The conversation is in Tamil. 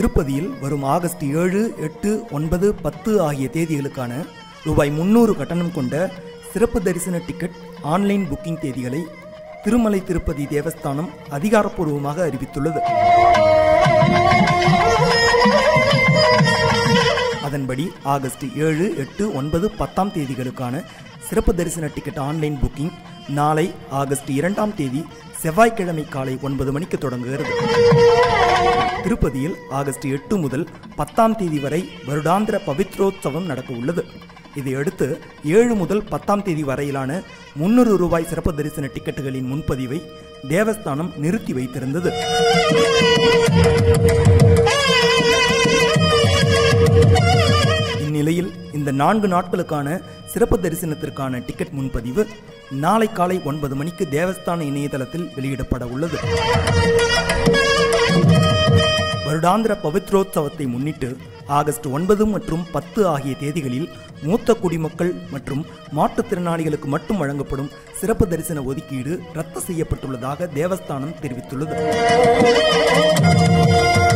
திருப்பதியில் வரும் ஆகஸ்ட் ஏழு எட்டு ஒன்பது பத்து ஆகிய தேதிகளுக்கான ரூபாய் முன்னூறு கட்டணம் கொண்ட சிறப்பு தரிசன டிக்கெட் ஆன்லைன் புக்கிங் தேதிகளை திருமலை திருப்பதி தேவஸ்தானம் அதிகாரப்பூர்வமாக அறிவித்துள்ளது அதன்படி ஆகஸ்ட் ஏழு எட்டு ஒன்பது பத்தாம் தேதிகளுக்கான சிறப்பு தரிசன டிக்கெட் ஆன்லைன் புக்கிங் நாளை ஆகஸ்ட் இரண்டாம் தேதி செவ்வாய்க்கிழமை காலை ஒன்பது மணிக்கு தொடங்குகிறது திருப்பதியில் ஆகஸ்ட் எட்டு முதல் பத்தாம் தேதி வரை வருடாந்திர பவித்ரோத்சவம் நடக்க உள்ளது இதையடுத்து ஏழு முதல் பத்தாம் தேதி வரையிலான முன்னூறு ரூபாய் சிறப்பு தரிசன டிக்கெட்டுகளின் முன்பதிவை தேவஸ்தானம் நிறுத்தி வைத்திருந்தது இந்நிலையில் இந்த நான்கு நாட்களுக்கான சிறப்பு தரிசனத்திற்கான டிக்கெட் முன்பதிவு நாளை காலை ஒன்பது மணிக்கு தேவஸ்தான இணையதளத்தில் வெளியிடப்பட உள்ளது வருடாந்திர பவித்ரோத்சவத்தை முன்னிட்டு ஆகஸ்ட் ஒன்பது மற்றும் பத்து ஆகிய தேதிகளில் மூத்த குடிமக்கள் மற்றும் மாற்றுத்திறனாளிகளுக்கு மட்டும் வழங்கப்படும் சிறப்பு தரிசன ஒதுக்கீடு ரத்து செய்யப்பட்டுள்ளதாக தேவஸ்தானம் தெரிவித்துள்ளது